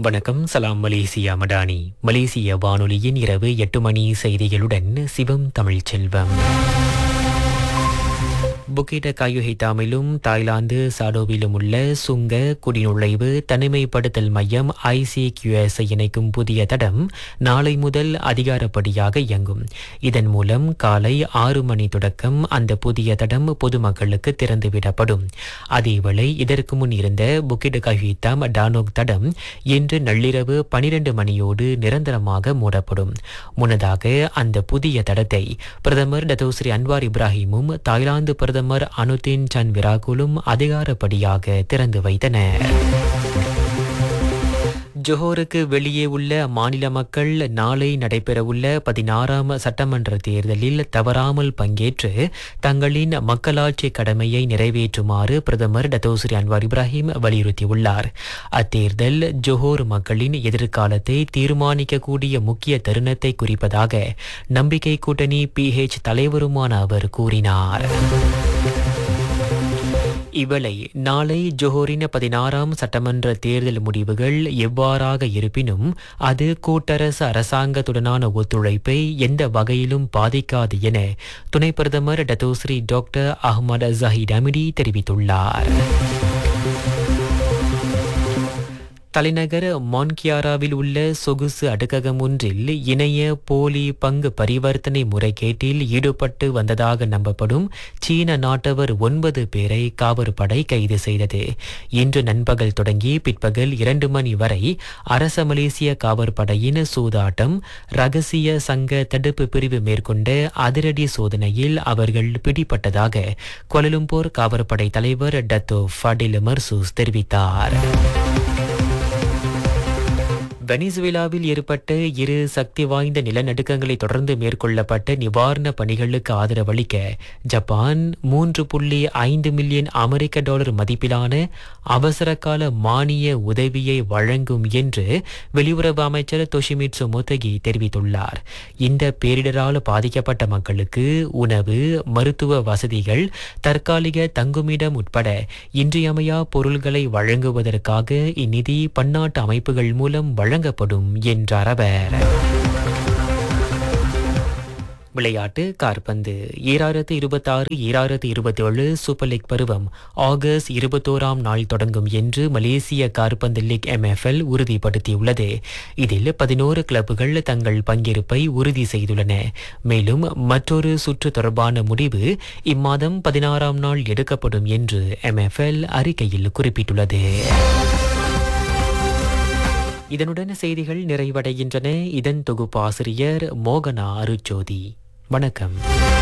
வணக்கம் சலாம் மலேசியா மடானி மலேசிய வானொலியின் இரவு எட்டு மணி செய்திகளுடன் சிவம் தமிழ்ச் செல்வம் புக்கிட காயுஹைத்தாமிலும் தாய்லாந்து சாடோவிலும் உள்ள சுங்க குடிநுழைவு தனிமைப்படுத்தல் மையம் ஐசிகியூஎஸ் இணைக்கும் புதிய தடம் நாளை முதல் அதிகாரப்படியாக இயங்கும் இதன் மூலம் காலை ஆறு மணி தொடக்கம் அந்த புதிய தடம் பொதுமக்களுக்கு திறந்துவிடப்படும் அதேவேளை இதற்கு முன் இருந்த புக்கிட காயுஹைத்தாம் டானோக் தடம் இன்று நள்ளிரவு பனிரெண்டு மணியோடு நிரந்தரமாக மூடப்படும் முன்னதாக அந்த புதிய தடத்தை பிரதமர் டத்தோஸ்ரீ அன்வார் இப்ராஹிமும் தாய்லாந்து பிரதமர் அனுதீன் சன் விராகுலும் அதிகாரப்படியாக திறந்து வைத்தனர் ஜோஹருக்கு வெளியே உள்ள மாநில மக்கள் நாளை நடைபெறவுள்ள பதினாறாம் சட்டமன்ற தேர்தலில் தவறாமல் பங்கேற்று தங்களின் மக்களாட்சி கடமையை நிறைவேற்றுமாறு பிரதமர் டத்தோஸ்ரீ அன்வார் இப்ராஹிம் வலியுறுத்தியுள்ளார் அத்தேர்தல் ஜோஹர் மக்களின் எதிர்காலத்தை தீர்மானிக்கக்கூடிய முக்கிய தருணத்தை குறிப்பதாக நம்பிக்கை கூட்டணி பிஹெச் தலைவருமான அவர் கூறினார் இவளை நாளை ஜோஹரின் பதினாறாம் சட்டமன்ற தேர்தல் முடிவுகள் எவ்வாறாக இருப்பினும் அது கூட்டரசு அரசாங்கத்துடனான ஒத்துழைப்பை எந்த வகையிலும் பாதிக்காது என துணை பிரதமர் Datuk Seri doctor Ahmad Zahid Hamidi தெரிவித்துள்ளார் தலைநகர் மான்கியாராவில் உள்ள சொகுசு அடுக்ககம் ஒன்றில் இணைய போலி பங்கு பரிவர்த்தனை முறைகேட்டில் ஈடுபட்டு வந்ததாக நம்பப்படும் சீன நாட்டவர் ஒன்பது பேரை காவற்படை கைது செய்தது இன்று நண்பகல் தொடங்கி பிற்பகல் இரண்டு மணி வரை அரச மலேசிய காவற்படையின் சூதாட்டம் ரகசிய சங்க தடுப்பு பிரிவு மேற்கொண்ட அதிரடி சோதனையில் அவர்கள் பிடிபட்டதாக கொலலும்போர் காவற்படை தலைவர் டத்தோ ஃபடில் மர்சூஸ் தெரிவித்தார் வெனிசுவேலாவில் ஏற்பட்ட இரு சக்தி வாய்ந்த நிலநடுக்கங்களை தொடர்ந்து மேற்கொள்ளப்பட்ட நிவாரண பணிகளுக்கு ஆதரவளிக்க ஜப்பான் மூன்று புள்ளி ஐந்து மில்லியன் அமெரிக்க டாலர் மதிப்பிலான அவசரகால மானிய உதவியை வழங்கும் என்று வெளியுறவு அமைச்சர் தொஷிமிட்சு மொத்தகி தெரிவித்துள்ளார் இந்த பேரிடரால் பாதிக்கப்பட்ட மக்களுக்கு உணவு மருத்துவ வசதிகள் தற்காலிக தங்குமிடம் உட்பட இன்றியமையா பொருள்களை வழங்குவதற்காக இந்நிதி பன்னாட்டு அமைப்புகள் மூலம் வழங்கப்படும் என்றார் அவர் விளையாட்டு கார்பந்து ஈராயிரத்து இருபத்தாறு ஈராயிரத்து இருபத்தேழு சூப்பர் லீக் பருவம் ஆகஸ்ட் இருபத்தோராம் நாள் தொடங்கும் என்று மலேசிய கார்பந்து லீக் எம்எஃப்எல் உறுதிப்படுத்தியுள்ளது இதில் பதினோரு கிளப்புகள் தங்கள் பங்கேற்பை உறுதி செய்துள்ளன மேலும் மற்றொரு சுற்று தொடர்பான முடிவு இம்மாதம் பதினாறாம் நாள் எடுக்கப்படும் என்று எம்எஃப்எல் அறிக்கையில் குறிப்பிட்டுள்ளது இதனுடன் செய்திகள் நிறைவடைகின்றன இதன் தொகுப்பாசிரியர் மோகனா அருச்சோதி வணக்கம்